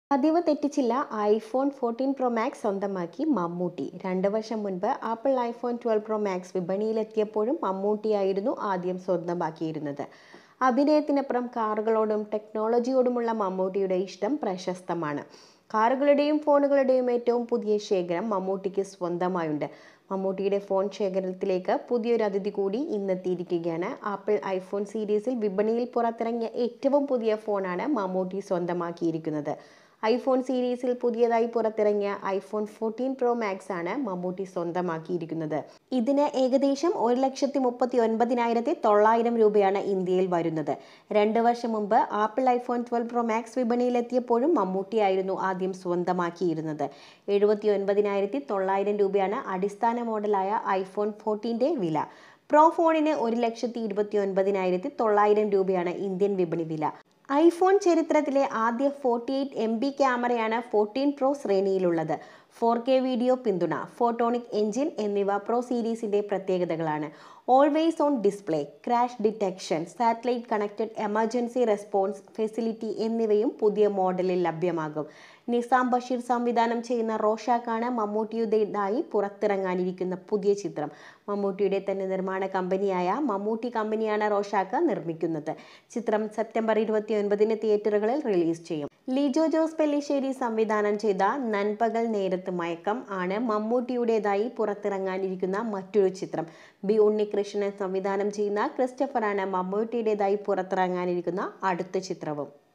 പതിവ് തെറ്റിച്ചില്ല iPhone fourteen Pro Max സ്വന്തമാക്കി മമ്മൂട്ടി രണ്ട് വർഷം മുൻപ് Apple iPhone twelve Pro Max വിപണിയിലെത്തിയപ്പോഴും മമ്മൂട്ടിയായിരുന്നു ആദ്യം സ്വന്തമാക്കിയിരുന്നത് അഭിനയത്തിനപ്പുറം കാറുകളോടും ടെക്നോളജിയോടുമുള്ള മമ്മൂട്ടിയുടെ ഇഷ്ടം പ്രശസ്തമാണ് കാറുകളുടെയും ഫോണുകളുടെയും ഏറ്റവും പുതിയ ശേഖരം മമ്മൂട്ടിക്ക് സ്വന്തമായുണ്ട് മമ്മൂട്ടിയുടെ ഫോൺ ശേഖരത്തിലേക്ക് പുതിയൊരു അതിഥി കൂടി ഇന്നെത്തിയിരിക്കുകയാണ് ആപ്പിൾ ഐഫോൺ സീരീസിൽ വിപണിയിൽ പുറത്തിറങ്ങിയ ഏറ്റവും പുതിയ ഫോണാണ് മമ്മൂട്ടി സ്വന്തമാക്കിയിരിക്കുന്നത് ഐഫോൺ സീരീസിൽ പുതിയതായി പുറത്തിറങ്ങിയ ഐഫോൺ ഫോർട്ടീൻ പ്രോ മാക്സ് ആണ് മമ്മൂട്ടി സ്വന്തമാക്കിയിരിക്കുന്നത് ഇതിന് ഏകദേശം ഒരു ലക്ഷത്തി മുപ്പത്തി ഒൻപതിനായിരത്തി തൊള്ളായിരം രൂപയാണ് ഇന്ത്യയിൽ വരുന്നത് രണ്ട് വർഷം മുമ്പ് Apple iPhone twelve Pro Max വിപണിയിലെത്തിയപ്പോഴും മമ്മൂട്ടിയായിരുന്നു ആദ്യം സ്വന്തമാക്കിയിരുന്നത് എഴുപത്തി ഒൻപതിനായിരത്തി തൊള്ളായിരം രൂപയാണ് അടിസ്ഥാന മോഡലായ ഐഫോൺ ഫോർട്ടീൻ്റെ വില പ്രോ ഫോണിന് ഒരു ലക്ഷത്തി ഇരുപത്തി ഒൻപതിനായിരത്തി തൊള്ളായിരം രൂപയാണ് ഇന്ത്യൻ വിപണി വില ഐഫോൺ ചരിത്രത്തിലെ ആദ്യ ഫോർട്ടി എയ്റ്റ് എം ബി ക്യാമറയാണ് ഫോർട്ടീൻ പ്രോ ശ്രേണിയിലുള്ളത് ഫോർ കെ വീഡിയോ പിന്തുണ ഫോട്ടോണിക് എഞ്ചിൻ എന്നിവ പ്രോ സീരീസിന്റെ പ്രത്യേകതകളാണ് always on display crash detection satellite connected emergency response facility എന്നിവയും പുതിയ മോഡലിൽ ലഭ്യമാകും നിസാം ബഷീർ സംവിധാനം ചെയ്യുന്ന റോഷാക്കാണ് മമ്മൂട്ടിയുടേതായി പുറത്തിറങ്ങാനിരിക്കുന്ന പുതിയ ചിത്രം മമ്മൂട്ടിയുടെ തന്നെ നിർമ്മാണ കമ്പനിയായ മമ്മൂട്ടി കമ്പനിയാണ് റോഷാക്ക നിർമ്മിക്കുന്നത് ചിത്രം സെപ്റ്റംബർ ഇരുപത്തി ഒൻപതിന് തിയേറ്ററുകളിൽ റിലീസ് ചെയ്യും ലിജോ ജോസ് പെല്ലിശ്ശേരി സംവിധാനം ചെയ്ത നൻപകൽ നേരത്ത് മയക്കം ആണ് മമ്മൂട്ടിയുടേതായി പുറത്തിറങ്ങാനിരിക്കുന്ന മറ്റൊരു ചിത്രം ബി ഉണ്ണികൃഷ്ണൻ സംവിധാനം ചെയ്യുന്ന ക്രിസ്റ്റഫറാണ് മമ്മൂട്ടിയുടേതായി പുറത്തിറങ്ങാനിരിക്കുന്ന അടുത്ത ചിത്രവും